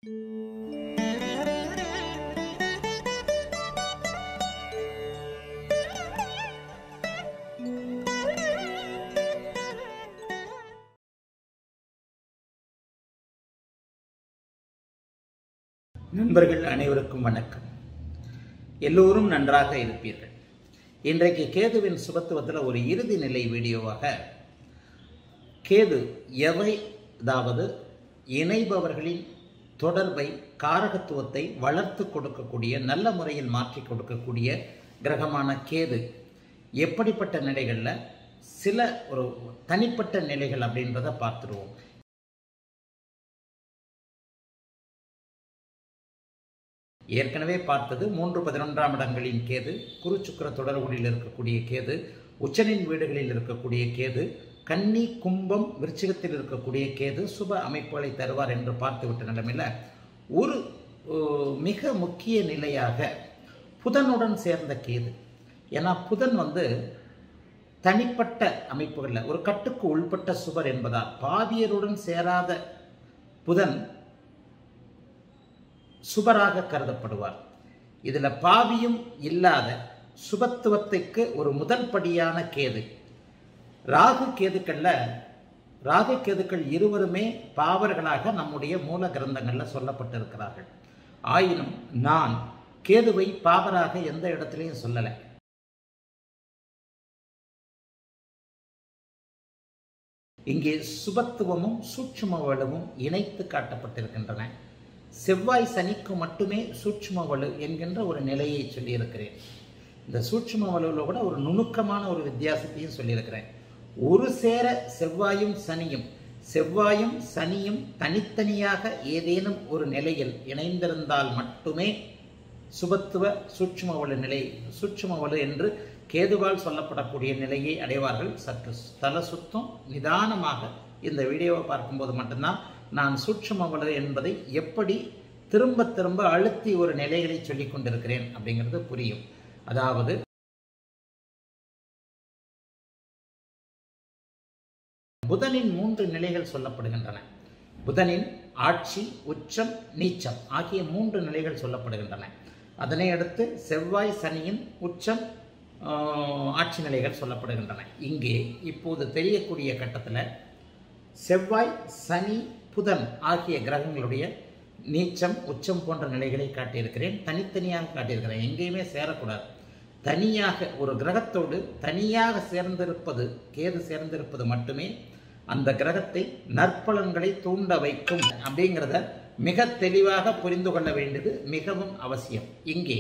நண்பர்கள் அனைவருக்கும் வணக்கம் எல்லோரும் நன்றாக இருப்பீர்கள் இன்றைக்கு கேதுவின் சுபத்துவத்தில் ஒரு இறுதி நிலை வீடியோவாக கேது எவை அதாவது இணைபவர்களின் தொடர்பை காரகத்துவத்தை வளர்த்து கொடுக்கக்கூடிய நல்ல முறையில் மாற்றி கொடுக்கக்கூடிய கிரகமான கேது எப்படிப்பட்ட நிலைகளில் சில ஒரு தனிப்பட்ட நிலைகள் அப்படின்றத பார்த்துருவோம் ஏற்கனவே பார்த்தது மூன்று பதினொன்றாம் இடங்களின் கேது குருச்சுக்கர தொடர்புகளில் இருக்கக்கூடிய கேது உச்சனின் வீடுகளில் இருக்கக்கூடிய கேது கன்னி கும்பம் விருச்சிகத்தில் இருக்கக்கூடிய கேது சுப அமைப்புகளை தருவார் என்று பார்த்துவிட்ட நிலைமையில் ஒரு மிக முக்கிய நிலையாக புதனுடன் சேர்ந்த கேது ஏன்னா புதன் வந்து தனிப்பட்ட அமைப்புகளில் ஒரு கட்டுக்கு உள்பட்ட சுவர் என்பதால் பாவியருடன் சேராத புதன் சுபராக கருதப்படுவார் இதில் பாவியும் இல்லாத சுபத்துவத்துக்கு ஒரு முதல் படியான கேது ராகு கேதுக்கள்ல ராகு கேதுக்கள் இருவருமே பாவர்களாக நம்முடைய மூல கிரந்தங்களில் சொல்லப்பட்டிருக்கிறார்கள் ஆயினும் நான் கேதுவை பாவராக எந்த இடத்துலையும் சொல்லலை இங்கே சுபத்துவமும் சூட்சும வலுவும் இணைத்து காட்டப்பட்டிருக்கின்றன செவ்வாய் சனிக்கு மட்டுமே சூட்சும வலு என்கின்ற ஒரு நிலையை சொல்லியிருக்கிறேன் இந்த சூட்சும வலுவில் கூட ஒரு நுணுக்கமான ஒரு வித்தியாசத்தையும் சொல்லியிருக்கிறேன் ஒரு சேர செவ்வாயும் சனியும் செவ்வாயும் சனியும் தனித்தனியாக ஏதேனும் ஒரு நிலையில் இணைந்திருந்தால் மட்டுமே சுபத்துவ சூட்சும வலு நிலை சூட்சும வலு என்று கேதுவால் சொல்லப்படக்கூடிய நிலையை அடைவார்கள் சற்று தல சுத்தம் நிதானமாக இந்த வீடியோவை பார்க்கும்போது மட்டும்தான் நான் சூட்சும வலு என்பதை எப்படி திரும்ப திரும்ப அழுத்தி ஒரு நிலைகளை சொல்லிக் கொண்டிருக்கிறேன் அப்படிங்கிறது புரியும் அதாவது புதனின் மூன்று நிலைகள் சொல்லப்படுகின்றன புதனின் ஆட்சி உச்சம் நீச்சம் ஆகிய மூன்று நிலைகள் சொல்லப்படுகின்றன அதனை அடுத்து செவ்வாய் சனியின் உச்சம் ஆட்சி நிலைகள் சொல்லப்படுகின்றன இங்கே இப்போது தெரியக்கூடிய கட்டத்தில் செவ்வாய் சனி புதன் ஆகிய கிரகங்களுடைய நீச்சம் உச்சம் போன்ற நிலைகளை காட்டியிருக்கிறேன் தனித்தனியாக காட்டியிருக்கிறேன் எங்கேயுமே சேரக்கூடாது தனியாக ஒரு கிரகத்தோடு தனியாக சேர்ந்திருப்பது கேது சேர்ந்திருப்பது மட்டுமே அந்த கிரகத்தை நற்பலன்களை தூண்ட வைக்கும் அப்படிங்கிறத மிக தெளிவாக புரிந்து கொள்ள வேண்டியது மிகவும் அவசியம் இங்கே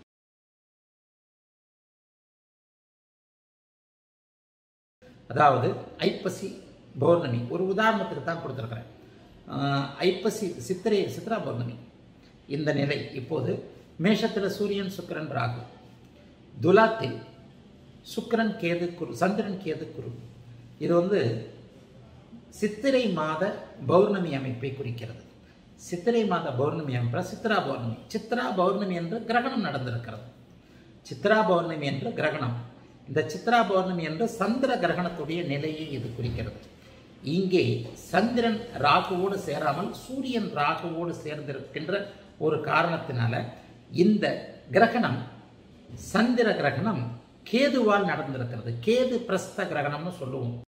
அதாவது ஐப்பசி பௌர்ணமி ஒரு உதாரணத்துக்கு தான் கொடுத்துருக்குறேன் ஐப்பசி சித்திரை சித்ரா பௌர்ணமி இந்த நிலை இப்போது மேஷத்தில் சூரியன் சுக்கரன் ராகு துலாத்தில் சுக்கரன் கேது குரு சந்திரன் கேது குரு இது வந்து சித்திரை மாத பௌர்ணமி அமைப்பை குறிக்கிறது சித்திரை மாத பௌர்ணமி அமைப்பில் சித்ரா பௌர்ணமி சித்ரா பௌர்ணமி என்று கிரகணம் நடந்திருக்கிறது சித்ரா பௌர்ணமி என்று கிரகணம் இந்த சித்ரா பௌர்ணமி என்று சந்திர கிரகணத்துடைய நிலையை இது குறிக்கிறது இங்கே சந்திரன் ராகுவோடு சேராமல் சூரியன் ராகுவோடு சேர்ந்திருக்கின்ற ஒரு காரணத்தினால இந்த கிரகணம் சந்திர கிரகணம் கேதுவால் நடந்திருக்கிறது கேது பிரஸ்த கிரகணம்னு சொல்லுவோம்